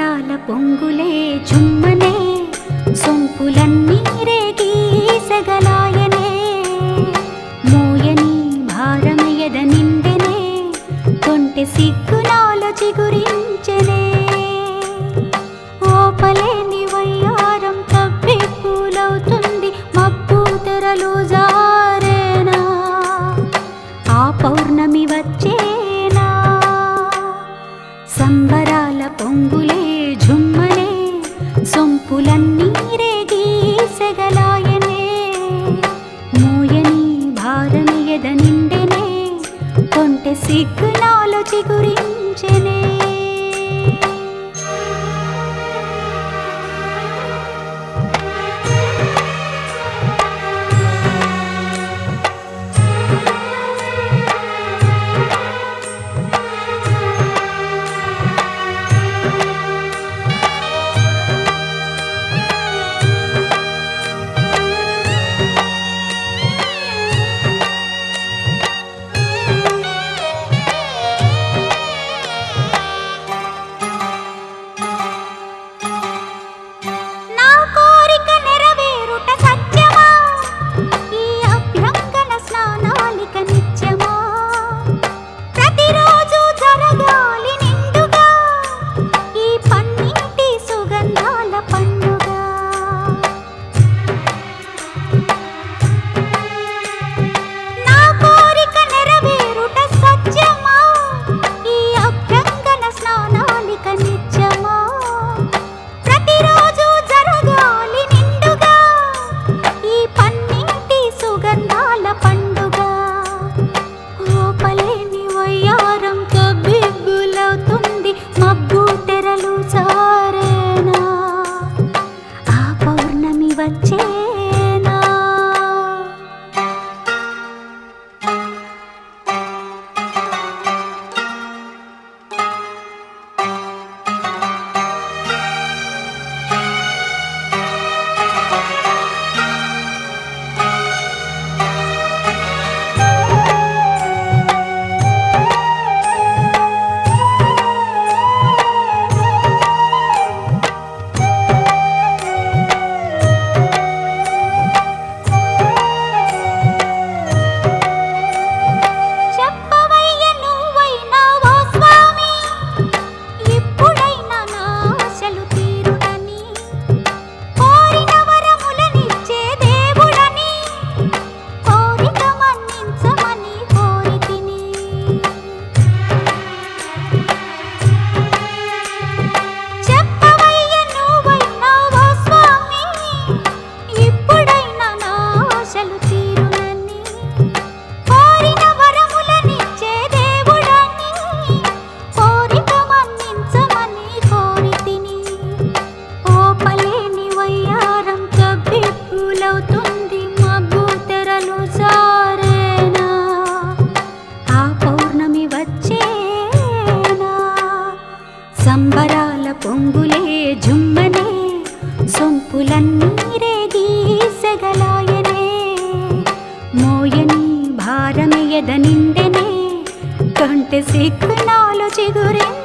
సంబరాల పొంగులే చుమ్మనే సొంపులన్నీ రేగి సెగలాయనే మోయని భారమయద నిండెనే కొంటె సిగ్గునాల చిగురించెనే ఓపలేని వయ్యారం తప్పి పూలవుతుంది మబ్బు తెరలు జారేనా ఆ పౌర్ణమి వచ్చేనా సంబరాల పొంగులే ఝుమ్మనే సొంపులన్నీ రేగి సెగలాయనే మోయని భారమయద నిండెనే కొంటె సిగ్గునాలు చిగురించెనే నా కోరిక నెరవేరుట సత్యమా ఈ అభ్యంగన స్నానాలిక నిత్యమా ప్రతిరోజు జరగాలి నిండుగా ఈ పన్నింటి సుగంధాల పండుగ నా కోరిక నెరవేరుట సత్యమా ఈ అభ్యంగన స్నానాలిక నిత్యమా ప్రతిరోజు జరగాలి నిండుగా ఈ పన్నింటి సుగంధాల పండుగ ఓపలేని వయ్యారం కబ్బిబ్బులవుతుంది మబ్బు తెరలు సారేనా ఆ పౌర్ణమి వచ్చేనా చెప్పవయ్య నువ్వైనా ఓ స్వామి ఇప్పుడైనా నా ఆశలు తీరుడని కోరిన వరములనిచ్చే దేవుడని కోరిక మన్నించమని కోరితిని చెప్పవయ్య నువ్వైనా ఓ స్వామి ఇప్పుడైనా నా ఆశలు తీరునని కోరిన వరములనిచ్చే దేవుడని కోరిక మన్నించమని కోరితిని ఓపలేని వయ్యారం కబ్బి పూలవుతుంది మబ్బు తెరలు సారేనా ఆ పౌర్ణమి వచ్చేనా సంబరాల పొంగులే జుమ్మనే సొంపులన్నీ రేగి సెగలాయనే మోయని భారమయద నిండెనే కంటె సిక్కునాలు చిగురించెనే